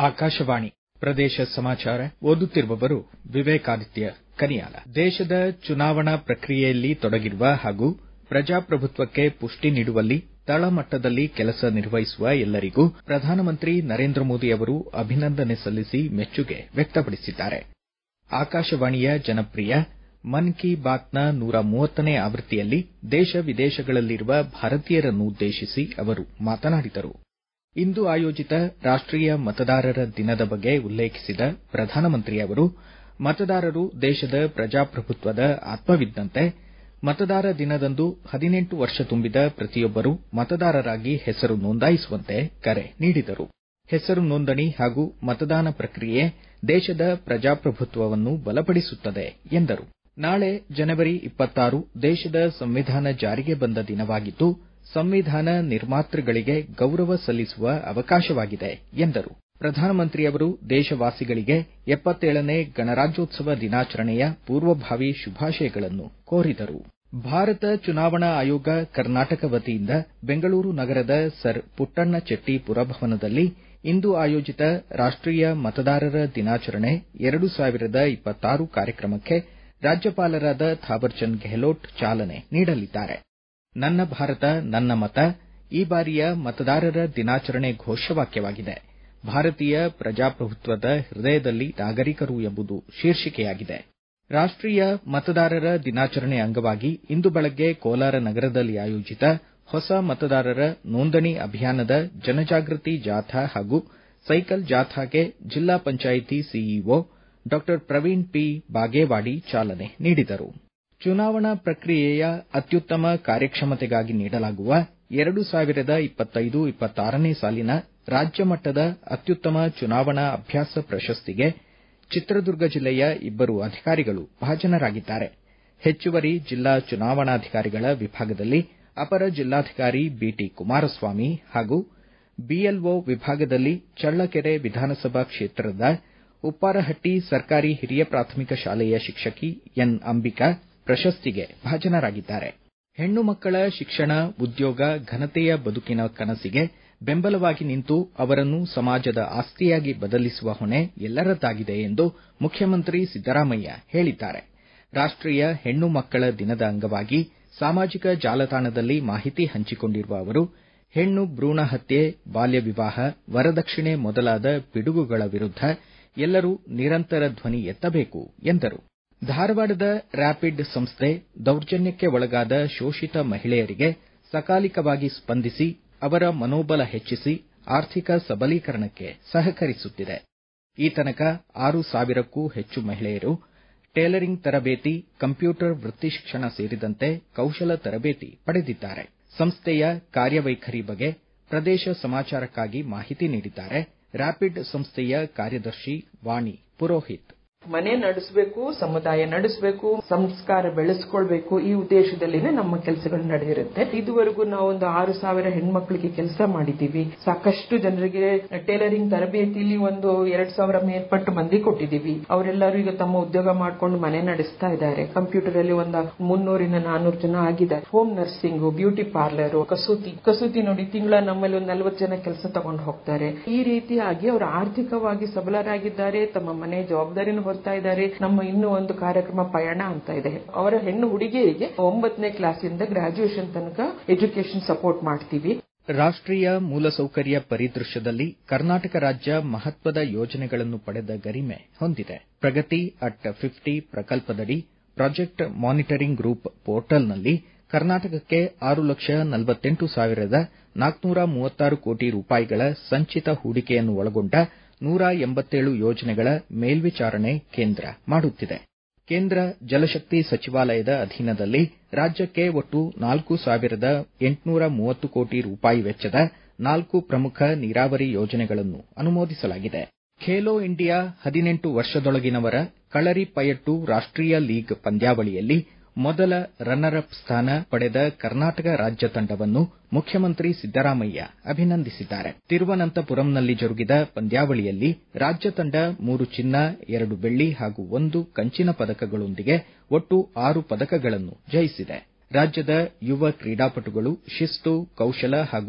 ಆಕಾಶವಾಣಿ ಪ್ರದೇಶ ಸಮಾಚಾರ ಓದುತ್ತಿರುವವರು ವಿವೇಕಾದಿತ್ಯ ಕನಿಯಾಲ ದೇಶದ ಚುನಾವಣಾ ಪ್ರಕ್ರಿಯೆಯಲ್ಲಿ ತೊಡಗಿರುವ ಹಾಗೂ ಪ್ರಜಾಪ್ರಭುತ್ವಕ್ಕೆ ಪುಷ್ಟಿ ನೀಡುವಲ್ಲಿ ತಳಮಟ್ಟದಲ್ಲಿ ಕೆಲಸ ನಿರ್ವಹಿಸುವ ಎಲ್ಲರಿಗೂ ಪ್ರಧಾನಮಂತ್ರಿ ನರೇಂದ್ರ ಮೋದಿ ಅವರು ಅಭಿನಂದನೆ ಸಲ್ಲಿಸಿ ಮೆಚ್ಚುಗೆ ವ್ಯಕ್ತಪಡಿಸಿದ್ದಾರೆ ಆಕಾಶವಾಣಿಯ ಜನಪ್ರಿಯ ಮನ್ ಕಿ ಬಾತ್ನ ನೂರ ಮೂವತ್ತನೇ ಆವೃತ್ತಿಯಲ್ಲಿ ದೇಶ ವಿದೇಶಗಳಲ್ಲಿರುವ ಭಾರತೀಯರನ್ನುದ್ದೇಶಿಸಿ ಅವರು ಮಾತನಾಡಿದರು ಇಂದು ಆಯೋಜಿತ ರಾಷ್ಟೀಯ ಮತದಾರರ ದಿನದ ಬಗ್ಗೆ ಉಲ್ಲೇಖಿಸಿದ ಪ್ರಧಾನಮಂತ್ರಿ ಅವರು ಮತದಾರರು ದೇಶದ ಪ್ರಜಾಪ್ರಭುತ್ವದ ಆತ್ಮವಿದ್ದಂತೆ ಮತದಾರ ದಿನದಂದು ಹದಿನೆಂಟು ವರ್ಷ ತುಂಬಿದ ಪ್ರತಿಯೊಬ್ಬರು ಮತದಾರರಾಗಿ ಹೆಸರು ನೋಂದಾಯಿಸುವಂತೆ ಕರೆ ನೀಡಿದರು ಹೆಸರು ನೋಂದಣಿ ಹಾಗೂ ಮತದಾನ ಪ್ರಕ್ರಿಯೆ ದೇಶದ ಪ್ರಜಾಪ್ರಭುತ್ವವನ್ನು ಬಲಪಡಿಸುತ್ತದೆ ಎಂದರು ನಾಳೆ ಜನವರಿ ಇಪ್ಪತ್ತಾರು ದೇಶದ ಸಂವಿಧಾನ ಜಾರಿಗೆ ಬಂದ ದಿನವಾಗಿದ್ದು ಸಂವಿಧಾನ ನಿರ್ಮಾತೃಗಳಿಗೆ ಗೌರವ ಸಲ್ಲಿಸುವ ಅವಕಾಶವಾಗಿದೆ ಎಂದರು ಪ್ರಧಾನಮಂತ್ರಿಯವರು ದೇಶವಾಸಿಗಳಿಗೆ ಎಪ್ಪತ್ತೇಳನೇ ಗಣರಾಜ್ಯೋತ್ಸವ ದಿನಾಚರಣೆಯ ಪೂರ್ವಭಾವಿ ಶುಭಾಶಯಗಳನ್ನು ಕೋರಿದರು ಭಾರತ ಚುನಾವಣಾ ಆಯೋಗ ಕರ್ನಾಟಕ ವತಿಯಿಂದ ಬೆಂಗಳೂರು ನಗರದ ಸರ್ ಪುಟ್ಟಣ್ಣ ಚೆಟ್ಟಿ ಪುರಭವನದಲ್ಲಿ ಇಂದು ಆಯೋಜಿತ ರಾಷ್ಟೀಯ ಮತದಾರರ ದಿನಾಚರಣೆ ಎರಡು ಸಾವಿರದ ಇಪ್ಪತ್ತಾರು ಕಾರ್ಯಕ್ರಮಕ್ಕೆ ರಾಜ್ಯಪಾಲರಾದ ಥಾವರ್ಚಂದ್ ಗೆಹ್ಲೋಟ್ ಚಾಲನೆ ನೀಡಲಿದ್ದಾರೆ ನನ್ನ ಭಾರತ ನನ್ನ ಮತ ಈ ಬಾರಿಯ ಮತದಾರರ ದಿನಾಚರಣೆ ಘೋಷವಾಕ್ಯವಾಗಿದೆ ಭಾರತೀಯ ಪ್ರಜಾಪ್ರಭುತ್ವದ ಹೃದಯದಲ್ಲಿ ನಾಗರಿಕರು ಎಂಬುದು ಶೀರ್ಷಿಕೆಯಾಗಿದೆ ರಾಷ್ಟೀಯ ಮತದಾರರ ದಿನಾಚರಣೆ ಅಂಗವಾಗಿ ಇಂದು ಬೆಳಗ್ಗೆ ಕೋಲಾರ ನಗರದಲ್ಲಿ ಆಯೋಜಿತ ಹೊಸ ಮತದಾರರ ನೋಂದಣಿ ಅಭಿಯಾನದ ಜನಜಾಗೃತಿ ಜಾಥಾ ಹಾಗೂ ಸೈಕಲ್ ಜಾಥಾಗೆ ಜಿಲ್ಲಾ ಪಂಚಾಯಿತಿ ಸಿಇಒ ಡಾ ಪ್ರವೀಣ್ ಪಿ ಬಾಗೇವಾಡಿ ಚಾಲನೆ ನೀಡಿದರು ಚುನಾವಣಾ ಪ್ರಕ್ರಿಯೆಯ ಅತ್ಯುತ್ತಮ ಕಾರ್ಯಕ್ಷಮತೆಗಾಗಿ ನೀಡಲಾಗುವ ಎರಡು ಸಾವಿರದ ಇಪ್ಪತ್ತೈದು ಇಪ್ಪತ್ತಾರನೇ ಸಾಲಿನ ರಾಜ್ಯ ಮಟ್ಟದ ಅತ್ಯುತ್ತಮ ಚುನಾವಣಾ ಅಭ್ಯಾಸ ಪ್ರಶಸ್ತಿಗೆ ಚಿತ್ರದುರ್ಗ ಜಿಲ್ಲೆಯ ಇಬ್ಬರು ಅಧಿಕಾರಿಗಳು ಭಾಜನರಾಗಿದ್ದಾರೆ ಹೆಚ್ಚುವರಿ ಜಿಲ್ಲಾ ಚುನಾವಣಾಧಿಕಾರಿಗಳ ವಿಭಾಗದಲ್ಲಿ ಅಪರ ಜಿಲ್ಲಾಧಿಕಾರಿ ಬಿಟಿ ಕುಮಾರಸ್ವಾಮಿ ಹಾಗೂ ಬಿಎಲ್ಒ ವಿಭಾಗದಲ್ಲಿ ಚಳ್ಳಕೆರೆ ವಿಧಾನಸಭಾ ಕ್ಷೇತ್ರದ ಉಪ್ಪಾರಹಟ್ಟಿ ಸರ್ಕಾರಿ ಹಿರಿಯ ಪ್ರಾಥಮಿಕ ಶಾಲೆಯ ಶಿಕ್ಷಕಿ ಎನ್ ಅಂಬಿಕಾ ಪ್ರಶಸ್ತಿಗೆ ಭಾಜನರಾಗಿದ್ದಾರೆ ಹೆಣ್ಣು ಮಕ್ಕಳ ಶಿಕ್ಷಣ ಉದ್ಯೋಗ ಘನತೆಯ ಬದುಕಿನ ಕನಸಿಗೆ ಬೆಂಬಲವಾಗಿ ನಿಂತು ಅವರನ್ನು ಸಮಾಜದ ಆಸ್ತಿಯಾಗಿ ಬದಲಿಸುವ ಹೊಣೆ ಎಲ್ಲರದ್ದಾಗಿದೆ ಎಂದು ಮುಖ್ಯಮಂತ್ರಿ ಸಿದ್ದರಾಮಯ್ಯ ಹೇಳಿದ್ದಾರೆ ರಾಷ್ಟೀಯ ಹೆಣ್ಣು ಮಕ್ಕಳ ದಿನದ ಅಂಗವಾಗಿ ಸಾಮಾಜಿಕ ಜಾಲತಾಣದಲ್ಲಿ ಮಾಹಿತಿ ಹಂಚಿಕೊಂಡಿರುವ ಅವರು ಹೆಣ್ಣು ಭ್ರೂಣ ಹತ್ಯೆ ಬಾಲ್ಯ ವಿವಾಹ ವರದಕ್ಷಿಣೆ ಮೊದಲಾದ ಪಿಡುಗುಗಳ ವಿರುದ್ಧ ಎಲ್ಲರೂ ನಿರಂತರ ಧ್ವನಿ ಎತ್ತಬೇಕು ಎಂದರು ಧಾರವಾಡದ ರ್ಯಾಪಿಡ್ ಸಂಸ್ಥೆ ದೌರ್ಜನ್ಯಕ್ಕೆ ಒಳಗಾದ ಶೋಷಿತ ಮಹಿಳೆಯರಿಗೆ ಸಕಾಲಿಕವಾಗಿ ಸ್ಪಂದಿಸಿ ಅವರ ಮನೋಬಲ ಹೆಚ್ಚಿಸಿ ಆರ್ಥಿಕ ಸಬಲೀಕರಣಕ್ಕೆ ಸಹಕರಿಸುತ್ತಿದೆ ಈ ತನಕ ಆರು ಸಾವಿರಕ್ಕೂ ಹೆಚ್ಚು ಮಹಿಳೆಯರು ಟೇಲರಿಂಗ್ ತರಬೇತಿ ಕಂಪ್ಯೂಟರ್ ವೃತ್ತಿ ಶಿಕ್ಷಣ ಸೇರಿದಂತೆ ಕೌಶಲ ತರಬೇತಿ ಪಡೆದಿದ್ದಾರೆ ಸಂಸ್ಥೆಯ ಕಾರ್ಯವೈಖರಿ ಬಗ್ಗೆ ಪ್ರದೇಶ ಸಮಾಚಾರಕ್ಕಾಗಿ ಮಾಹಿತಿ ನೀಡಿದ್ದಾರೆ ರ್ಯಾಪಿಡ್ ಸಂಸ್ಥೆಯ ಕಾರ್ಯದರ್ಶಿ ವಾಣಿ ಪುರೋಹಿತ್ ಮನೆ ನಡೆಸಬೇಕು ಸಮುದಾಯ ನಡೆಸಬೇಕು ಸಂಸ್ಕಾರ ಬೆಳೆಸ್ಕೊಳ್ಬೇಕು ಈ ಉದ್ದೇಶದಲ್ಲಿನೇ ನಮ್ಮ ಕೆಲಸಗಳು ನಡೆದಿರುತ್ತೆ ಇದುವರೆಗೂ ನಾವು ಒಂದು ಆರು ಸಾವಿರ ಹೆಣ್ಮಕ್ಳಿಗೆ ಕೆಲಸ ಮಾಡಿದ್ದೀವಿ ಸಾಕಷ್ಟು ಜನರಿಗೆ ಟೇಲರಿಂಗ್ ತರಬೇತಿಲಿ ಒಂದು ಎರಡ್ ಸಾವಿರ ಮೇಲ್ಪಟ್ಟು ಮಂದಿ ಕೊಟ್ಟಿದ್ದೀವಿ ಅವರೆಲ್ಲರೂ ಈಗ ತಮ್ಮ ಉದ್ಯೋಗ ಮಾಡ್ಕೊಂಡು ಮನೆ ನಡೆಸ್ತಾ ಇದ್ದಾರೆ ಕಂಪ್ಯೂಟರ್ ಅಲ್ಲಿ ಒಂದು ಮುನ್ನೂರಿನ ನಾನೂರು ಜನ ಆಗಿದ್ದಾರೆ ಹೋಮ್ ನರ್ಸಿಂಗ್ ಬ್ಯೂಟಿ ಪಾರ್ಲರ್ ಕಸೂತಿ ಕಸೂತಿ ನೋಡಿ ತಿಂಗಳ ನಮ್ಮಲ್ಲಿ ಒಂದು ನಲ್ವತ್ತು ಜನ ಕೆಲಸ ತಗೊಂಡು ಹೋಗ್ತಾರೆ ಈ ರೀತಿಯಾಗಿ ಅವರು ಆರ್ಥಿಕವಾಗಿ ಸಬಲರಾಗಿದ್ದಾರೆ ತಮ್ಮ ಮನೆ ಜವಾಬ್ದಾರಿನೂ ಹೊರ್ತಾ ಇದ್ದಾರೆ ನಮ್ಮ ಇನ್ನೂ ಒಂದು ಕಾರ್ಯಕ್ರಮ ಪಯಣ ಅಂತ ಇದೆ ಅವರ ಹೆಣ್ಣು ಹುಡುಗಿಯರಿಗೆ ಒಂಬತ್ತನೇ ಕ್ಲಾಸಿಂದ ಗ್ರಾಜುಯೇಷನ್ ತನಕ ಎಜುಕೇಶನ್ ಸಪೋರ್ಟ್ ಮಾಡ್ತೀವಿ ರಾಷ್ಟೀಯ ಮೂಲಸೌಕರ್ಯ ಪರಿದೃಶ್ಯದಲ್ಲಿ ಕರ್ನಾಟಕ ರಾಜ್ಯ ಮಹತ್ವದ ಯೋಜನೆಗಳನ್ನು ಪಡೆದ ಗರಿಮೆ ಹೊಂದಿದೆ ಪ್ರಗತಿ ಅಟ್ ಫಿಫ್ಟಿ ಪ್ರಕಲ್ಪದಡಿ ಪ್ರಾಜೆಕ್ಟ್ ಮಾನಿಟರಿಂಗ್ ಗ್ರೂಪ್ ಪೋರ್ಟಲ್ನಲ್ಲಿ ಕರ್ನಾಟಕಕ್ಕೆ ಆರು ಲಕ್ಷ ನಲವತ್ತೆಂಟು ಸಾವಿರದ ನಾಲ್ಕುನೂರ ಮೂವತ್ತಾರು ಕೋಟಿ ರೂಪಾಯಿಗಳ ಸಂಚಿತ ಹೂಡಿಕೆಯನ್ನು ಒಳಗೊಂಡ ನೂರ ಎಂಬತ್ತೇಳು ಯೋಜನೆಗಳ ಮೇಲ್ವಿಚಾರಣೆ ಕೇಂದ್ರ ಮಾಡುತ್ತಿದೆ ಕೇಂದ್ರ ಜಲಶಕ್ತಿ ಸಚಿವಾಲಯದ ಅಧೀನದಲ್ಲಿ ರಾಜ್ಯಕ್ಕೆ ಒಟ್ಟು ನಾಲ್ಕು ಸಾವಿರದ ಎಂಟುನೂರ ಮೂವತ್ತು ಕೋಟಿ ರೂಪಾಯಿ ವೆಚ್ಚದ ನಾಲ್ಕು ಪ್ರಮುಖ ನೀರಾವರಿ ಯೋಜನೆಗಳನ್ನು ಅನುಮೋದಿಸಲಾಗಿದೆ ಖೇಲೋ ಇಂಡಿಯಾ ಹದಿನೆಂಟು ವರ್ಷದೊಳಗಿನವರ ಕಳರಿ ಪಯಟ್ಟು ರಾಷ್ಟೀಯ ಲೀಗ್ ಪಂದ್ಯಾವಳಿಯಲ್ಲಿ ಮೊದಲ ರನ್ನರ್ ಅಪ್ ಸ್ಥಾನ ಪಡೆದ ಕರ್ನಾಟಕ ರಾಜ್ಯ ತಂಡವನ್ನು ಮುಖ್ಯಮಂತ್ರಿ ಸಿದ್ದರಾಮಯ್ಯ ಅಭಿನಂದಿಸಿದ್ದಾರೆ ತಿರುವನಂತಪುರಂನಲ್ಲಿ ಜರುಗಿದ ಪಂದ್ಯಾವಳಿಯಲ್ಲಿ ರಾಜ್ಯ ತಂಡ ಮೂರು ಚಿನ್ನ ಎರಡು ಬೆಳ್ಳಿ ಹಾಗೂ ಒಂದು ಕಂಚಿನ ಪದಕಗಳೊಂದಿಗೆ ಒಟ್ಟು ಆರು ಪದಕಗಳನ್ನು ಜಯಿಸಿದೆ ರಾಜ್ಯದ ಯುವ ಕ್ರೀಡಾಪಟುಗಳು ಶಿಸ್ತು ಕೌಶಲ ಹಾಗೂ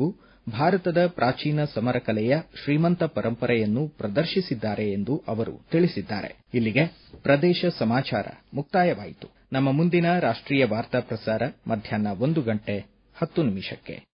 ಭಾರತದ ಪ್ರಾಚೀನ ಸಮರ ಕಲೆಯ ಶ್ರೀಮಂತ ಪರಂಪರೆಯನ್ನು ಪ್ರದರ್ಶಿಸಿದ್ದಾರೆ ಎಂದು ಅವರು ತಿಳಿಸಿದ್ದಾರೆ ಇಲ್ಲಿಗೆ ಪ್ರದೇಶ ಸಮಾಚಾರ ಮುಕ್ತಾಯವಾಯಿತು ನಮ್ಮ ಮುಂದಿನ ರಾಷ್ಟ್ರೀಯ ವಾರ್ತಾ ಪ್ರಸಾರ ಮಧ್ಯಾಹ್ನ ಒಂದು ಗಂಟೆ ಹತ್ತು ನಿಮಿಷಕ್ಕೆ